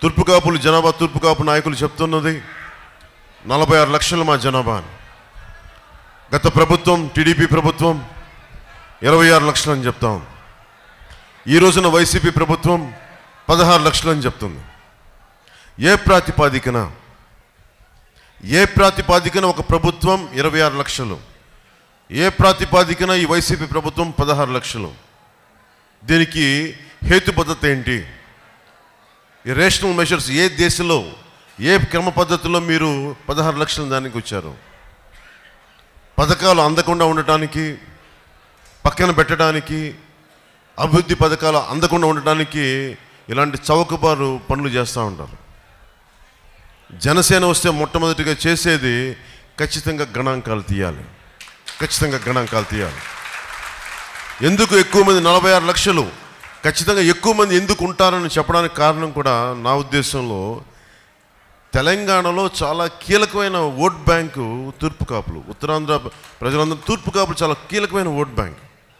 తూర్పు కాపులు జనాభా తూర్పు కాపు నాయకులు చెప్తున్నది నలభై ఆరు లక్షలు మా జనాభా అని. గత ప్రభుత్వం టీడీపీ ప్రభుత్వం ఇరవై ఆరు లక్షలు అని చెప్తాం ఈ రోజున వైసీపీ ప్రభుత్వం పదహారు లక్షలు అని చెప్తుంది ఏ ప్రాతిపాదికన ఏ ప్రాతిపాదికన ఒక ప్రభుత్వం ఇరవై ఆరు లక్షలు ఏ ప్రాతిపాదికన ఈ వైసీపీ ప్రభుత్వం పదహారు లక్షలు దీనికి హేతుబద్ధత ఏంటి ఈ రేషనల్ మెషర్స్ ఏ దేశంలో ఏ క్రమ పద్ధతిలో మీరు పదహారు లక్షల దానికి వచ్చారు పథకాలు అందకుండా ఉండటానికి పక్కన పెట్టడానికి అభివృద్ధి పథకాలు అందకుండా ఉండటానికి ఇలాంటి చౌకబారు పనులు చేస్తూ ఉంటారు జనసేన వస్తే మొట్టమొదటిగా చేసేది ఖచ్చితంగా గణాంకాలు తీయాలి ఖచ్చితంగా గణాంకాలు తీయాలి ఎందుకు ఎక్కువ మంది నలభై ఆరు లక్షలు ఖచ్చితంగా ఎక్కువ మంది ఎందుకు ఉంటారని చెప్పడానికి కారణం కూడా నా ఉద్దేశంలో తెలంగాణలో చాలా కీలకమైన ఓట్ బ్యాంకు తూర్పు కాపులు ఉత్తరాంధ్ర ప్రజలందరూ తూర్పు కాపులు చాలా కీలకమైన ఓట్ బ్యాంక్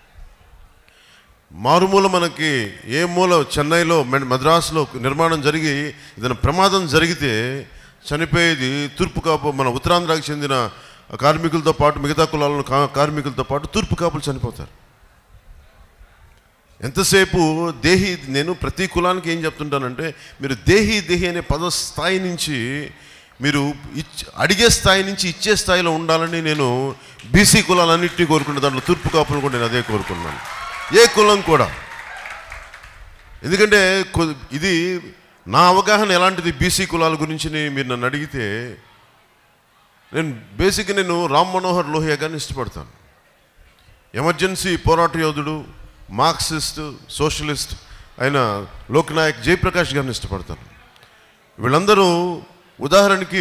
మారుమూల మనకి ఏ మూల చెన్నైలో మె- మద్రాసులో నిర్మాణం జరిగి ఏదైనా ప్రమాదం జరిగితే చనిపోయేది తూర్పు కాపు మన ఉత్తరాంధ్రకు చెందిన కార్మికులతో పాటు మిగతా కులాలను కా- కార్మికులతో పాటు తూర్పు కాపులు చనిపోతారు ఎంతసేపు దేహి నేను ప్రతి కులానికి ఏం చెప్తుంటానంటే మీరు దేహి దేహి అనే పద స్థాయి నుంచి మీరు ఇచ్ అడిగే స్థాయి నుంచి ఇచ్చే స్థాయిలో ఉండాలని నేను బీసీ కులాలన్నింటినీ కోరుకున్న దాంట్లో తూర్పు కాపులు కూడా నేను అదే కోరుకున్నాను ఏ కులం కూడా ఎందుకంటే కొ- ఇది నా అవగాహన ఎలాంటిది బీసీ కులాల గురించి ని- మీరు నన్ను అడిగితే నేను బేసిక్గా నేను రామ్ మనోహర్ లోహియా గారిని ఇష్టపడతాను ఎమర్జెన్సీ పోరాట యోధుడు మార్క్సిస్ట్ సోషలిస్ట్ అయిన లోక్నాయక్ జయప్రకాష్ గారిని ఇష్టపడతాను వీళ్ళందరూ ఉదాహరణకి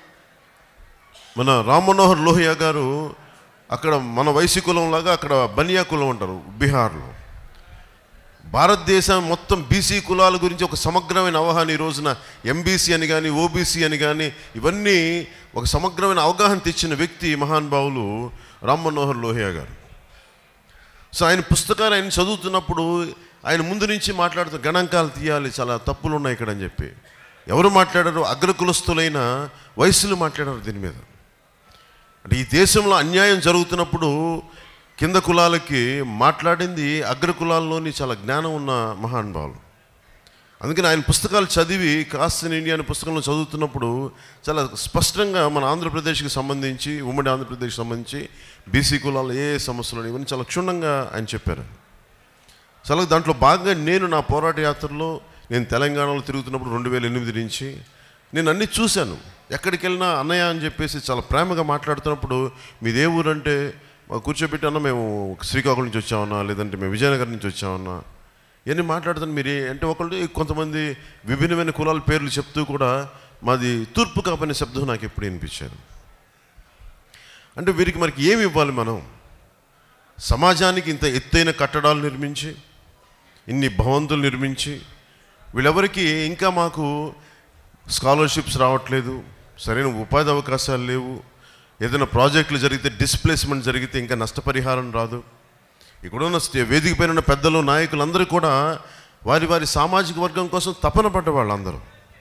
మన రామ్ మనోహర్ లోహియా గారు అక్కడ మన వైశ్య కులం లాగా అక్కడ బనియా కులం అంటారు బీహార్లో భారతదేశం మొత్తం బీసీ కులాల గురించి ఒక సమగ్రమైన అవగాహన ఈ రోజున ఎంబీసీ అని కానీ ఓబీసీ అని కానీ ఇవన్నీ ఒక సమగ్రమైన అవగాహన తెచ్చిన వ్యక్తి మహానుభావులు రామ్ మనోహర్ లోహియా గారు సో ఆయన పుస్తకాలు ఆయన చదువుతున్నప్పుడు ఆయన ముందు నుంచి మాట్లాడుతూ గణాంకాలు తీయాలి చాలా తప్పులు ఉన్నాయి ఇక్కడ అని చెప్పి ఎవరు మాట్లాడారు అగ్రకులస్తులైన వయస్సులు మాట్లాడారు దీని మీద అంటే ఈ దేశంలో అన్యాయం జరుగుతున్నప్పుడు కింద కులాలకి మాట్లాడింది అగ్ర కులాల్లోని చాలా జ్ఞానం ఉన్న మహానుభావులు అందుకని ఆయన పుస్తకాలు చదివి కాస్ట్ ఇన్ ఇండియా అనే పుస్తకంలో చదువుతున్నప్పుడు చాలా స్పష్టంగా మన ఆంధ్రప్రదేశ్కి సంబంధించి ఉమ్మడి ఆంధ్రప్రదేశ్కి సంబంధించి బీసీ కులాలు ఏ ఏ సమస్యలు ఉన్నాయి, ఇవన్నీ చాలా క్షుణ్ణంగా ఆయన చెప్పారు చాలా దాంట్లో భాగంగా నేను నా పోరాట యాత్రలో నేను తెలంగాణలో తిరుగుతున్నప్పుడు రెండు వేల ఎనిమిది నుంచి నేను అన్నీ చూశాను ఎక్కడికి వెళ్ళినా అన్నయ్య అని చెప్పేసి చాలా ప్రేమగా మాట్లాడుతున్నప్పుడు మీదే ఊరంటే మా కూర్చోబెట్టి అన్న మేము శ్రీకాకుళం నుంచి వచ్చామన్నా లేదంటే మేము విజయనగరం నుంచి వచ్చామన్నా ఇవన్నీ మాట్లాడుతాను మీరు ఏ- అంటే ఒకళ్ళు కొంతమంది విభిన్నమైన కులాల పేర్లు చెప్తూ కూడా మాది తూర్పు కాపనే శబ్దం నాకు ఎప్పుడు వినిపించారు అంటే వీరికి మనకి ఏమి ఇవ్వాలి మనం సమాజానికి ఇంత ఎత్తైన కట్టడాలు నిర్మించి ఇన్ని భవంతులు నిర్మించి వీళ్ళెవరికి ఇంకా మాకు స్కాలర్షిప్స్ రావట్లేదు సరైన ఉపాధి అవకాశాలు లేవు ఏదైనా ప్రాజెక్టులు జరిగితే డిస్ప్లేస్మెంట్ జరిగితే ఇంకా నష్టపరిహారం రాదు ఇక్కడ ఉన్న స్టే- వేదిక పైన ఉన్న పెద్దలు నాయకులందరూ కూడా వారి వారి సామాజిక వర్గం కోసం తపన పడ్డ వాళ్ళందరూ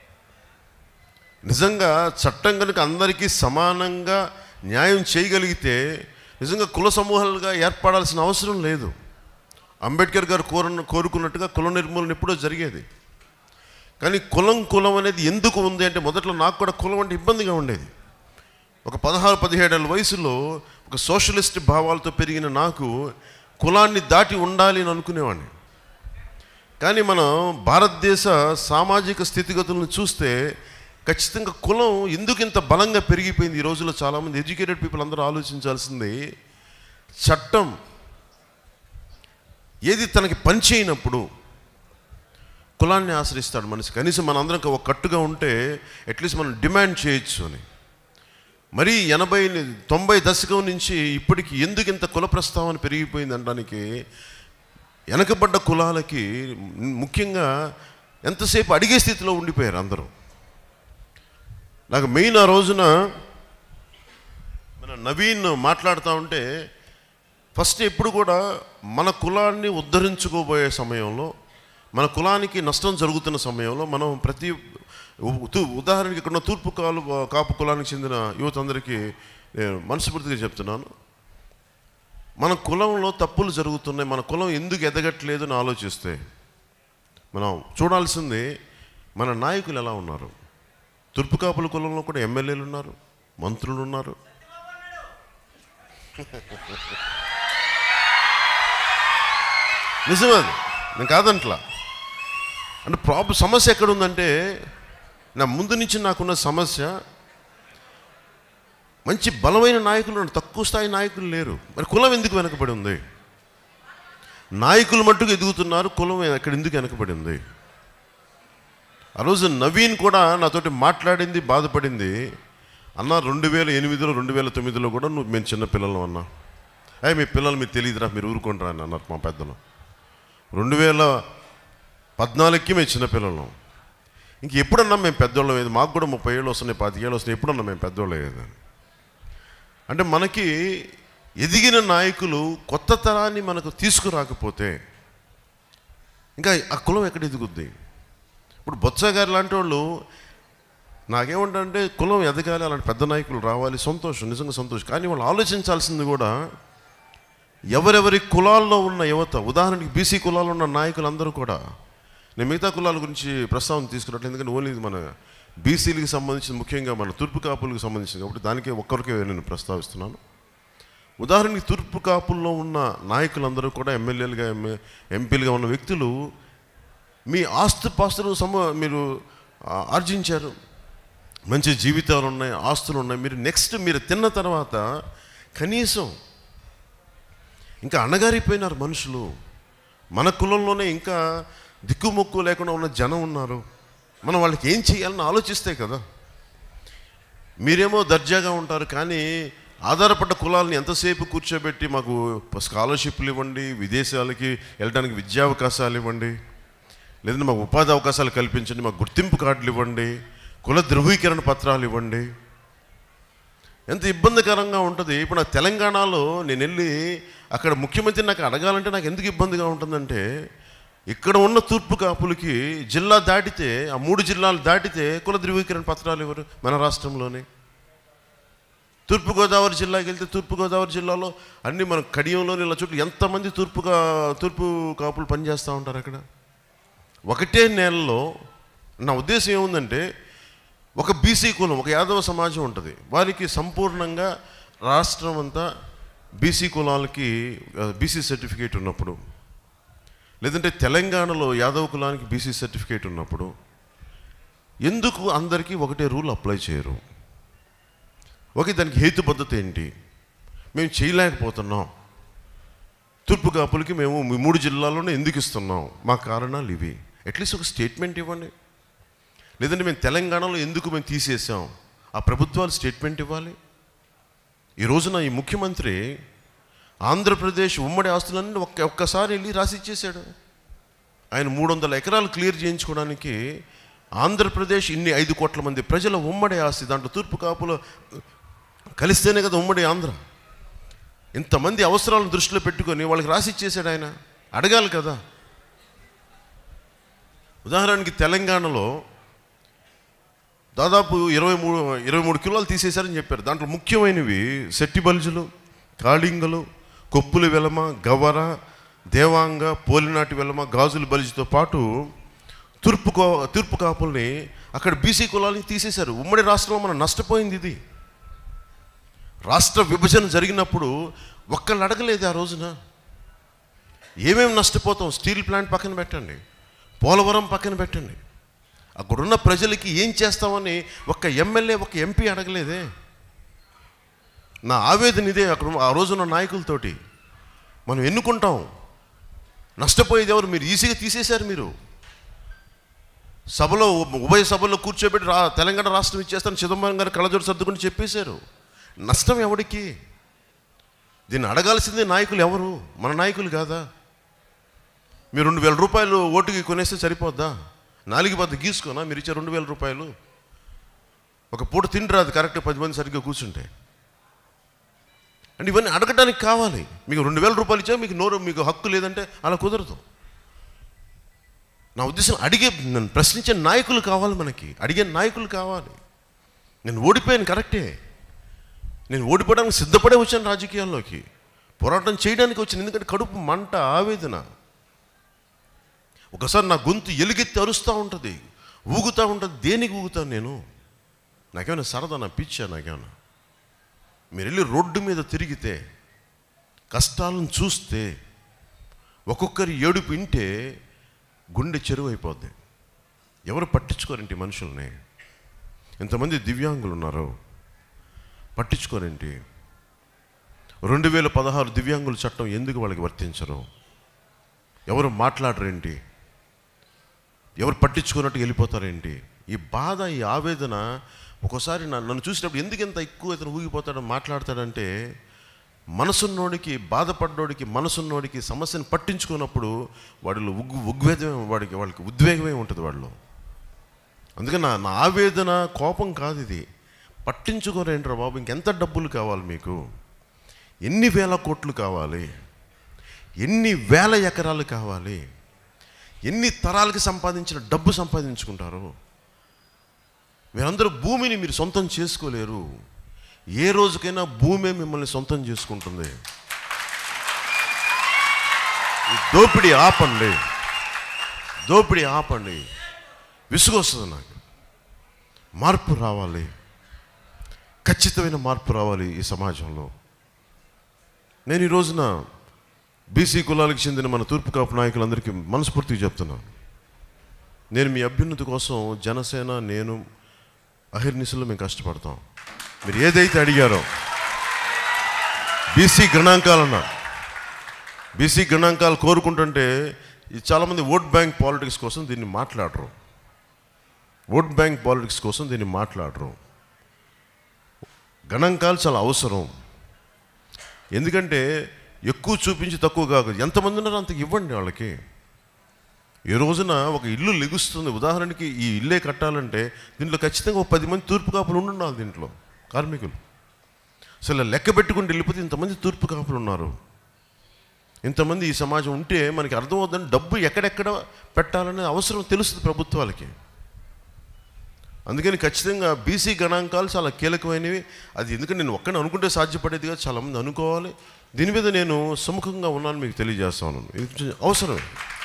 నిజంగా చట్టం కనుక అందరికీ సమానంగా న్యాయం చేయగలిగితే నిజంగా కుల సమూహాలుగా ఏర్పడాల్సిన అవసరం లేదు అంబేద్కర్ గారు కోరు కోరుకున్నట్టుగా కుల నిర్మూలన ఎప్పుడో జరిగేది కానీ కులం కులం అనేది ఎందుకు ఉంది అంటే మొదట్లో నాకు కూడా కులం అంటే ఇబ్బందిగా ఉండేది ఒక పదహారు పదిహేడేళ్ళ వయసులో ఒక సోషలిస్ట్ భావాలతో పెరిగిన నాకు కులాన్ని దాటి ఉండాలి అని అనుకునేవాడిని కానీ మనం భారతదేశ సామాజిక స్థితిగతులను చూస్తే ఖచ్చితంగా కులం ఎందుకు ఇంత బలంగా పెరిగిపోయింది ఈ రోజుల్లో చాలామంది ఎడ్యుకేటెడ్ పీపుల్ అందరూ ఆలోచించాల్సింది చట్టం ఏది తనకి పనిచేయనప్పుడు కులాన్ని ఆశ్రయిస్తాడు మనిషి కనీసం మనందరం ఒక కట్టుగా ఉంటే అట్లీస్ట్ మనం డిమాండ్ చేయొచ్చు అని మరి ఎనభై తొంభై దశకం నుంచి ఇప్పటికి ఎందుకు ఇంత కుల ప్రస్తావన పెరిగిపోయింది అనడానికి వెనకబడ్డ కులాలకి ముఖ్యంగా ఎంతసేపు అడిగే స్థితిలో ఉండిపోయారు అందరూ నాకు మెయిన్ ఆ రోజున మన నవీన్ మాట్లాడుతూ ఉంటే ఫస్ట్ ఎప్పుడు కూడా మన కులాన్ని ఉద్ధరించుకోబోయే సమయంలో మన కులానికి నష్టం జరుగుతున్న సమయంలో మనం ప్రతి ఉ- తూ- ఉదాహరణకి ఇక్కడ ఉన్న తూర్పు కాలు కాపు కులానికి చెందిన యువత అందరికీ నేను మనస్ఫూర్తిగా చెప్తున్నాను మన కులంలో తప్పులు జరుగుతున్నాయి మన కులం ఎందుకు ఎదగట్లేదు అని ఆలోచిస్తే మనం చూడాల్సింది మన నాయకులు ఎలా ఉన్నారు తూర్పు కాపుల కులంలో కూడా ఎమ్మెల్యేలు ఉన్నారు మంత్రులు ఉన్నారు నిజమే అది నేను కాదంట్లా అంటే ప్రాబ్లం సమస్య ఎక్కడ ఉందంటే నా ముందు నుంచి నాకున్న సమస్య మంచి బలమైన నాయకులు ఉన్నారు తక్కువ స్థాయి నాయకులు లేరు మరి కులం ఎందుకు వెనకబడి ఉంది నాయకులు మట్టుకు ఎదుగుతున్నారు కులం ఎక్కడ ఎందుకు వెనకబడి ఉంది ఆ రోజు నవీన్ కూడా నాతోటి మాట్లాడింది బాధపడింది అన్న రెండు వేల ఎనిమిదిలో రెండు వేల తొమ్మిదిలో కూడా నువ్వు మేము చిన్న పిల్లలు అన్నా అయ్యి మీ పిల్లలు మీకు తెలియదురా మీరు ఊరుకుంటారా అని అన్నారు మా పెద్దలు రెండు వేల పద్నాలుగుకి మేము చిన్నపిల్లలం ఇంక ఎప్పుడన్నా మేము పెద్దోళ్ళం ఏది మాకు కూడా ముప్పై ఏళ్ళు వస్తున్నాయి పాతికేళ్ళు వస్తున్నాయి ఎప్పుడన్నా మేము పెద్దోళ్ళం ఏది అంటే మనకి ఎదిగిన నాయకులు కొత్త తరాన్ని మనకు తీసుకురాకపోతే ఇంకా ఆ కులం ఎక్కడ ఎదుగుద్ది ఇప్పుడు బొత్స గారు లాంటి వాళ్ళు నాకేమంటే కులం ఎదగాలి అలాంటి పెద్ద నాయకులు రావాలి సంతోషం నిజంగా సంతోషం కానీ వాళ్ళు ఆలోచించాల్సింది కూడా ఎవరెవరి కులాల్లో ఉన్న యువత ఉదాహరణకి బీసీ కులాల్లో ఉన్న నాయకులందరూ కూడా నేను మిగతా కులాల గురించి ప్రస్తావన తీసుకున్నట్లు ఎందుకంటే ఓన్లీ ఇది మన బీసీలకు సంబంధించిన ముఖ్యంగా మన తూర్పు కాపులకు సంబంధించింది కాబట్టి దానికే ఒక్కరికే నేను ప్రస్తావిస్తున్నాను ఉదాహరణకి తూర్పు కాపుల్లో ఉన్న నాయకులందరూ కూడా ఎమ్మెల్యేలుగా ఎంఏ ఎంపీలుగా ఉన్న వ్యక్తులు మీ ఆస్తుపాస్తులు సమ మీరు ఆ, ఆర్జించారు మంచి జీవితాలు ఉన్నాయి ఆస్తులు ఉన్నాయి మీరు నెక్స్ట్ మీరు తిన్న తర్వాత కనీసం ఇంకా అణగారిపోయినారు మనుషులు మన కులంలోనే ఇంకా దిక్కుమొక్కు లేకుండా ఉన్న జనం ఉన్నారు మనం వాళ్ళకి ఏం చేయాలని ఆలోచిస్తే కదా మీరేమో దర్జాగా ఉంటారు కానీ ఆధారపడ్డ కులాలని ఎంతసేపు కూర్చోబెట్టి మాకు స్కాలర్షిప్లు ఇవ్వండి విదేశాలకి వెళ్ళడానికి విద్యా అవకాశాలు ఇవ్వండి లేదంటే మాకు ఉపాధి అవకాశాలు కల్పించండి మాకు గుర్తింపు కార్డులు ఇవ్వండి కుల ధృవీకరణ పత్రాలు ఇవ్వండి ఎంత ఇబ్బందికరంగా ఉంటుంది ఇప్పుడు నాకు తెలంగాణలో నేను వెళ్ళి అక్కడ ముఖ్యమంత్రి నాకు అడగాలంటే నాకు ఎందుకు ఇబ్బందిగా ఉంటుందంటే ఇక్కడ ఉన్న తూర్పు కాపులకి జిల్లా దాటితే ఆ మూడు జిల్లాలు దాటితే కుల ధృవీకరణ పత్రాలు ఇవ్వరు మన రాష్ట్రంలోనే తూర్పుగోదావరి జిల్లాకి వెళ్తే తూర్పుగోదావరి జిల్లాలో అన్ని మన కడియంలోని ఇలా చుట్టూ ఎంతమంది తూర్పుగా తూర్పు కాపులు పనిచేస్తూ ఉంటారు అక్కడ ఒకటే నెలలో నా ఉద్దేశం ఏముందంటే ఒక బీసీ కులం ఒక యాదవ సమాజం ఉంటుంది వారికి సంపూర్ణంగా రాష్ట్రం అంతా బీసీ కులాలకి బీసీ సర్టిఫికేట్ ఉన్నప్పుడు లేదంటే తెలంగాణలో యాదవ కులానికి బీసీ సర్టిఫికేట్ ఉన్నప్పుడు ఎందుకు అందరికీ ఒకటే రూల్ అప్లై చేయరు ఓకే దానికి హేతుబద్ధత ఏంటి మేము చేయలేకపోతున్నాం తూర్పు కాపులకి మేము ఈ మూడు జిల్లాల్లోనే ఎందుకు ఇస్తున్నాం మా కారణాలు ఇవి అట్లీస్ట్ ఒక స్టేట్మెంట్ ఇవ్వండి లేదంటే మేము తెలంగాణలో ఎందుకు మేము తీసేసాం ఆ ప్రభుత్వాలు స్టేట్మెంట్ ఇవ్వాలి ఈ రోజున ఈ ముఖ్యమంత్రి ఆంధ్రప్రదేశ్ ఉమ్మడి ఆస్తులన్నీ ఒక్క ఒక్కసారి వెళ్ళి రాసి ఇచ్చేశాడు ఆయన మూడు వందల ఎకరాలు క్లియర్ చేయించుకోవడానికి ఆంధ్రప్రదేశ్ ఇన్ని ఐదు కోట్ల మంది ప్రజల ఉమ్మడి ఆస్తి దాంట్లో తూర్పు కాపులు కలిస్తేనే కదా ఉమ్మడి ఆంధ్ర ఇంతమంది అవసరాలను దృష్టిలో పెట్టుకొని వాళ్ళకి రాసి ఇచ్చేసాడు ఆయన అడగాలి కదా ఉదాహరణకి తెలంగాణలో దాదాపు ఇరవై మూడు ఇరవై మూడు కిలోలు తీసేశారని చెప్పారు దాంట్లో ముఖ్యమైనవి సెట్టి బల్జులు కాళింగలు కొప్పుల వెలమ గవర దేవాంగ పోలినాటి వెలమ గాజుల బలిజితో పాటు తూర్పు కో తూర్పు కాపుల్ని అక్కడ బీసీ కులాలని తీసేశారు ఉమ్మడి రాష్ట్రంలో మనం నష్టపోయింది ఇది రాష్ట్ర విభజన జరిగినప్పుడు ఒక్కళ్ళు అడగలేదు ఆ రోజున ఏమేమి నష్టపోతాం స్టీల్ ప్లాంట్ పక్కన పెట్టండి పోలవరం పక్కన పెట్టండి అక్కడున్న ప్రజలకి ఏం చేస్తామని ఒక్క ఎమ్మెల్యే ఒక ఎంపీ అడగలేదే నా ఆవేదన ఇదే అక్కడ ఆ రోజున్న నాయకులతోటి మనం ఎన్నుకుంటాం నష్టపోయేది ఎవరు మీరు ఈజీగా తీసేశారు మీరు సభలో ఉభయ సభలో కూర్చోబెట్టి రా తెలంగాణ రాష్ట్రం ఇచ్చేస్తాను చిదంబరం గారు కళ్ళజోడు సర్దుకుని చెప్పేశారు నష్టం ఎవడికి దీన్ని అడగాల్సిందే నాయకులు ఎవరు మన నాయకులు కాదా మీరు రెండు వేల రూపాయలు ఓటుకి కొనేస్తే సరిపోద్దా నాలుగు బద్ద గీసుకోనా మీరు ఇచ్చే రెండు వేల రూపాయలు ఒక పూట తిండిరాదు కరెక్ట్ పది మంది సరిగ్గా కూర్చుంటే అంటే ఇవన్నీ అడగడానికి కావాలి మీకు రెండు వేల రూపాయలు ఇచ్చా మీకు నోరు మీకు హక్కు లేదంటే అలా కుదరదు నా ఉద్దేశం అడిగే నన్ను ప్రశ్నించే నాయకులు కావాలి మనకి అడిగే నాయకులు కావాలి నేను ఓడిపోయాను కరెక్టే నేను ఓడిపోవడానికి సిద్ధపడే వచ్చాను రాజకీయాల్లోకి పోరాటం చేయడానికి వచ్చాను ఎందుకంటే కడుపు మంట ఆవేదన ఒకసారి నా గొంతు ఎలుగెత్తి అరుస్తూ ఉంటుంది ఊగుతూ ఉంటుంది దేనికి ఊగుతాను నేను నాకేమైనా సరదా నా పిచ్చా నాకేమైనా మీరు వెళ్ళి రోడ్డు మీద తిరిగితే కష్టాలను చూస్తే ఒక్కొక్కరి ఏడుపు వింటే గుండె చెరువు అయిపోద్ది ఎవరు పట్టించుకోరేంటి మనుషుల్ని ఇంతమంది దివ్యాంగులు ఉన్నారు పట్టించుకోరేంటి రెండు వేల పదహారు దివ్యాంగుల చట్టం ఎందుకు వాళ్ళకి వర్తించరు ఎవరు మాట్లాడరేంటి ఎవరు పట్టించుకున్నట్టు వెళ్ళిపోతారేంటి ఈ బాధ ఈ ఆవేదన ఒక్కోసారి నా- నన్ను చూసినప్పుడు ఎందుకు ఇంత ఎక్కువ ఇతను ఊగిపోతాడు మాట్లాడతాడంటే మనసున్నోడికి బాధపడ్డోడికి మనసున్నోడికి సమస్యను పట్టించుకున్నప్పుడు వాడిలో ఉగ్గు ఉద్వేగమే వాడికి వాళ్ళకి ఉద్వేగమే ఉంటుంది వాళ్ళు అందుకని నా నా ఆవేదన కోపం కాదు ఇది పట్టించుకోరేంట్రా బాబు ఇంకెంత డబ్బులు కావాలి మీకు ఎన్ని వేల కోట్లు కావాలి ఎన్ని వేల ఎకరాలు కావాలి ఎన్ని తరాలకి సంపాదించిన డబ్బు సంపాదించుకుంటారు మీరందరూ భూమిని మీరు సొంతం చేసుకోలేరు ఏ రోజుకైనా భూమే మిమ్మల్ని సొంతం చేసుకుంటుంది ఈ దోపిడీ ఆపండి దోపిడీ ఆపండి విసుగొస్తుంది నాకు మార్పు రావాలి ఖచ్చితమైన మార్పు రావాలి ఈ సమాజంలో నేను ఈ రోజున బీసీ కులాలకు చెందిన మన తూర్పు కాపు నాయకులందరికీ మనస్ఫూర్తిగా చెప్తున్నాను నేను మీ అభ్యున్నతి కోసం జనసేన నేను అహిర్నిశలో మేము కష్టపడతాం మీరు ఏదైతే అడిగారో బీసీ గణాంకాలన్నా బీసీ గణాంకాలు కోరుకుంటుంటే ఈ చాలామంది ఓట్ బ్యాంక్ పాలిటిక్స్ కోసం దీన్ని మాట్లాడరు ఓట్ బ్యాంక్ పాలిటిక్స్ కోసం దీన్ని మాట్లాడరు గణాంకాలు చాలా అవసరం ఎందుకంటే ఎక్కువ చూపించి తక్కువ కాదు ఎంతమంది ఉన్నారో అంతకు ఇవ్వండి వాళ్ళకి ఈ రోజున ఒక ఇల్లు లెగుస్తుంది ఉదాహరణకి ఈ ఇల్లే కట్టాలంటే దీంట్లో ఖచ్చితంగా ఒక పది మంది తూర్పు కాపులు ఉండాలి దీంట్లో కార్మికులు అసలు లెక్క పెట్టుకుంటూ వెళ్ళిపోతే ఇంతమంది తూర్పు కాపులు ఉన్నారు ఇంతమంది ఈ సమాజం ఉంటే మనకి అర్థమవుతుందని డబ్బు ఎక్కడెక్కడ పెట్టాలనే అవసరం తెలుస్తుంది ప్రభుత్వాలకి అందుకని ఖచ్చితంగా బీసీ గణాంకాలు చాలా కీలకమైనవి అది ఎందుకంటే నేను ఒక్కడిని అనుకుంటే సాధ్యపడేదిగా చాలామంది అనుకోవాలి దీని మీద నేను సుముఖంగా ఉన్నాను మీకు తెలియజేస్తాను ఇది కొంచెం అవసరం